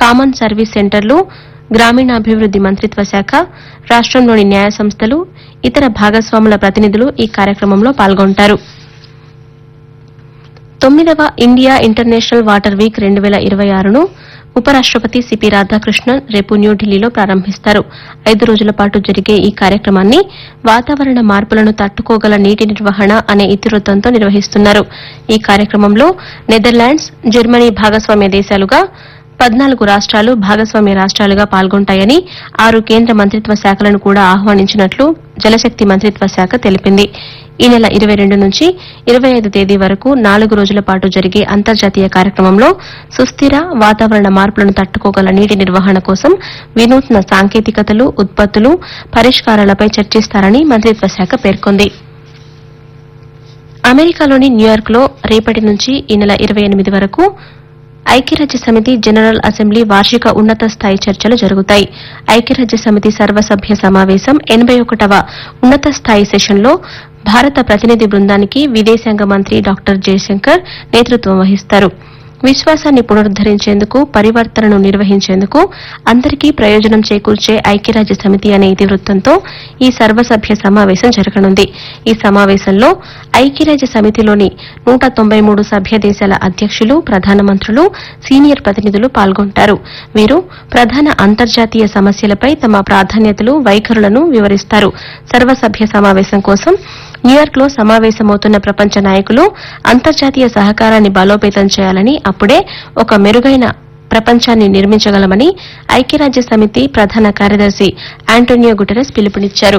Common service సెంటర్లు గ్రామీణాభివృద్ది మంత్రిత్వ శాఖ రాష్టంలోని న్యాయ సంస్థలు ఇతర భాగస్వాముల ప్రతినిధులు ఈ కార్యక్రమంలో పాల్గొంటారు తొమ్మిదవ ఇండియా ఇంటర్నేషనల్ వాటర్ వీక్ రెండు వేల ఇరవై ఆరును ఉపరాష్టపతి సిపి రాధాకృష్ణన్ రేపు న్యూఢిల్లీలో ప్రారంభిస్తారు ఐదు రోజుల పాటు జరిగే ఈ కార్యక్రమాన్ని వాతావరణ మార్పులను తట్టుకోగల నీటి నిర్వహణ అనే ఇతివృత్తంతో నిర్వహిస్తున్నారు ఈ కార్యక్రమంలో నెదర్లాండ్స్ జర్మనీ భాగస్వామ్య దేశాలుగా పద్నాలుగు రాష్ట్రాలు భాగస్వామ్య రాష్ట్రాలుగా పాల్గొంటాయని ఆరు కేంద్ర మంత్రిత్వ శాఖలను కూడా ఆహ్వానించినట్లు జలశక్తి మంత్రిత్వ శాఖ తెలిపింది ఈ నెల ఇరవై రెండు నుంచి ఇరవై ఐదు తేదీ వరకు నాలుగు రోజుల పాటు జరిగే అంతర్జాతీయ కార్యక్రమంలో సుస్థిర వాతావరణ మార్పులను తట్టుకోగల నీటి నిర్వహణ కోసం వినూత్న సాంకేతికతలు ఉత్పత్తులు పరిష్కారాలపై చర్చిస్తారని మంత్రిత్వ శాఖ పేర్కొంది అమెరికాలోని న్యూయార్క్లో రేపటి నుంచి ఈ నెల ఇరవై ఎనిమిది వరకు ఐక్యరాజ్య సమితి జనరల్ అసెంబ్లీ వార్షిక ఉన్నత స్థాయి చర్చలు జరుగుతాయి ఐక్యరాజ్య సమితి సర్వసభ్య సమావేశం ఎనబై ఒకటవ ఉన్నత స్థాయి సెషన్లో భారత ప్రతినిధి బృందానికి విదేశాంగ మంత్రి డాక్టర్ జయశంకర్ నేతృత్వం వహిస్తారు విశ్వాసాన్ని పునరుద్దరించేందుకు పరివర్తనను నిర్వహించేందుకు అందరికీ ప్రయోజనం చేకూర్చే ఐక్యరాజ్య సమితి అనే ఇతివృత్తంతో ఈ సర్వసభ్య సమావేశం జరగనుంది ఈ సమావేశంలో ఐక్యరాజ్య సమితిలోని నూట తొంభై మూడు సభ్య దేశాల అధ్యక్షులు ప్రధానమంత్రులు సీనియర్ ప్రతినిధులు పాల్గొంటారు వీరు ప్రధాన అంతర్జాతీయ సమస్యలపై తమ ప్రాధాన్యతలు వైఖరులను వివరిస్తారు సర్వసభ్య సమావేశం కోసం న్యూయార్క్ లో సమావేశమవుతున్న ప్రపంచ నాయకులు అంతర్జాతీయ సహకారాన్ని బలోపేతం చేయాలని అప్పుడే ఒక మెరుగైన ప్రపంచాన్ని నిర్మించగలమని ఐక్యరాజ్య సమితి ప్రధాన కార్యదర్శి ఆంటోనియో గుటెరస్ పిలుపునిచ్చారు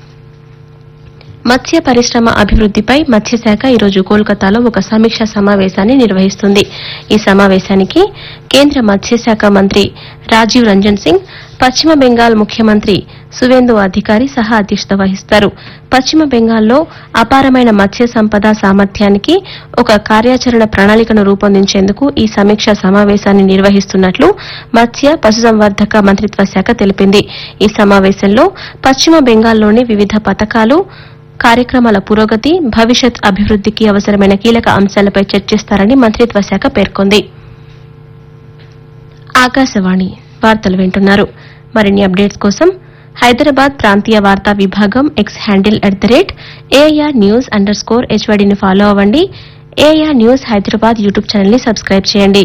మత్స్య పరిశ్రమ అభివృద్దిపై మత్స్యశాఖ ఈరోజు కోల్కతాలో ఒక సమీక్షా సమావేశాన్ని నిర్వహిస్తుంది ఈ సమావేశానికి కేంద్ర మత్స్యశాఖ మంత్రి రాజీవ్ రంజన్ సింగ్ పశ్చిమ బెంగాల్ ముఖ్యమంత్రి సువేందు అధికారి సహా అధ్యక్షత వహిస్తారు పశ్చిమ బెంగాల్లో అపారమైన మత్స్య సంపద సామర్థ్యానికి ఒక కార్యాచరణ ప్రణాళికను రూపొందించేందుకు ఈ సమీక్షా సమావేశాన్ని నిర్వహిస్తున్నట్లు మత్స్య పశుసంవర్ధక మంత్రిత్వ శాఖ తెలిపింది ఈ సమావేశంలో పశ్చిమ బెంగాల్లోని వివిధ పథకాలు కార్యక్రమాల పురోగతి భవిష్యత్ అభివృద్దికి అవసరమైన కీలక అంశాలపై చర్చిస్తారని మంత్రిత్వ శాఖ పేర్కొంది ఆకాశవాణి వార్తలు వింటున్నారు మరిన్ని అప్డేట్స్ కోసం హైదరాబాద్ ప్రాంతీయ వార్తా విభాగం X handle at the rate AR news under score హెచ్వైడీని ఫాలో అవ్వండి AR news Hyderabad YouTube channel ని సబ్స్క్రైబ్ చేయండి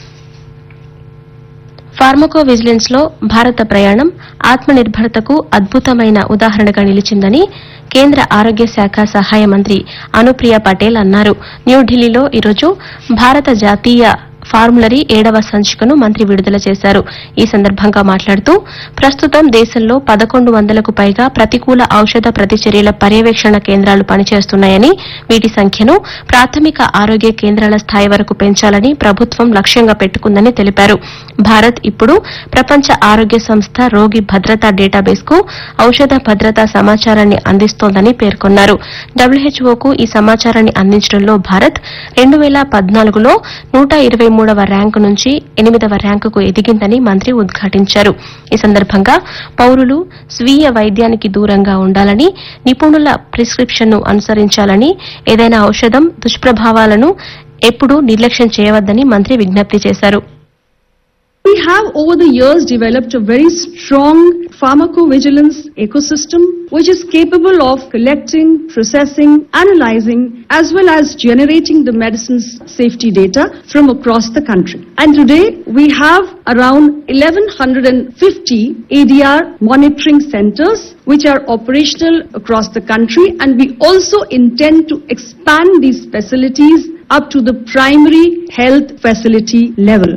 ఫార్మకో విజిలెన్స్ లో భారత ప్రయాణం ఆత్మనిర్భరతకు అద్భుతమైన ఉదాహరణగా నిలిచిందని కేంద్ర ఆరోగ్య శాఖ సహాయ మంత్రి అనుప్రియ పటేల్ అన్నారు న్యూఢిల్లీలో ఈరోజు భారత జాతీయ ఫార్ములరీ ఏడవ సంచికను మంత్రి విడుదల చేశారు ఈ సందర్భంగా మాట్లాడుతూ ప్రస్తుతం దేశంలో పదకొండు వందలకు పైగా ప్రతికూల ఔషధ ప్రతిచర్యల పర్యవేక్షణ కేంద్రాలు పనిచేస్తున్నాయని వీటి సంఖ్యను ప్రాథమిక ఆరోగ్య కేంద్రాల స్థాయి వరకు పెంచాలని ప్రభుత్వం లక్ష్యంగా పెట్టుకుందని తెలిపారు భారత్ ఇప్పుడు ప్రపంచ ఆరోగ్య సంస్థ రోగి భద్రతా డేటాబేస్ కు ఔషధ భద్రతా సమాచారాన్ని అందిస్తోందని పేర్కొన్నారు డబ్ల్యూహెచ్ఓకు ఈ సమాచారాన్ని అందించడంలో భారత్ రెండు వేల పద్నాలుగులో నూట ఇరవై మూడవ ర్యాంకు నుంచి ఎనిమిదవ ర్యాంకుకు ఎదిగిందని మంత్రి ఉద్ఘాటించారు ఈ సందర్భంగా పౌరులు స్వీయ వైద్యానికి దూరంగా ఉండాలని నిపుణుల ప్రిస్క్రిప్షన్ను అనుసరించాలని ఏదైనా ఔషధం దుష్ప్రభావాలను ఎప్పుడూ నిర్లక్ష్యం చేయవద్దని మంత్రి విజ్ఞప్తి చేశారు We have over the years developed a very strong pharmacovigilance ecosystem which is capable of collecting, processing, analyzing as well as generating the medicine's safety data from across the country. And today we have around 1150 ADR monitoring centers which are operational across the country and we also intend to expand these facilities up to the primary health facility level.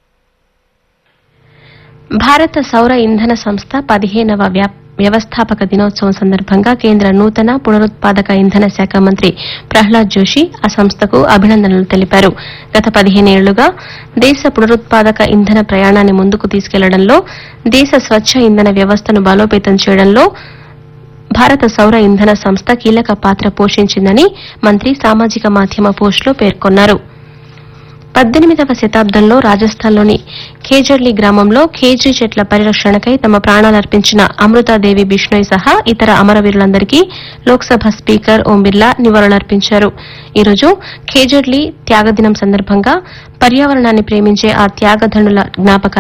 భారత సౌర ఇంధన సంస్థ పదిహేనవ వ్యా- వ్యవస్థాపక దినోత్సవం సందర్భంగా కేంద్ర నూతన పునరుత్పాదక ఇంధన శాఖ మంత్రి ప్రహ్లాద్ జోషి ఆ సంస్థకు అభినందనలు తెలిపారు గత పదిహేనేళ్లుగా దేశ పునరుత్పాదక ఇంధన ప్రయాణాన్ని ముందుకు తీసుకెళ్లడంలో దేశ స్వచ్ఛ ఇంధన వ్యవస్థను బలోపేతం చేయడంలో భారత సౌర ఇంధన సంస్థ కీలక పాత్ర పోషించిందని మంత్రి సామాజిక మాధ్యమ పోస్టులో పేర్కొన్నారు పద్దెనిమిదవ శతాబ్దంలో రాజస్థాన్లోని ఖేజర్లీ గ్రామంలో ఖేజీ చెట్ల పరిరక్షణకై తమ ప్రాణాలర్పించిన అమృతాదేవి బిష్ణోయ్ సహా ఇతర అమరవీరులందరికీ లోక్సభ స్పీకర్ ఓం బిర్లా నివాళులర్పించారు ఈరోజు ఖేజర్లీ త్యాగదినం సందర్భంగా పర్యావరణాన్ని ప్రేమించే ఆ త్యాగధనుల జ్ఞాపకాన్ని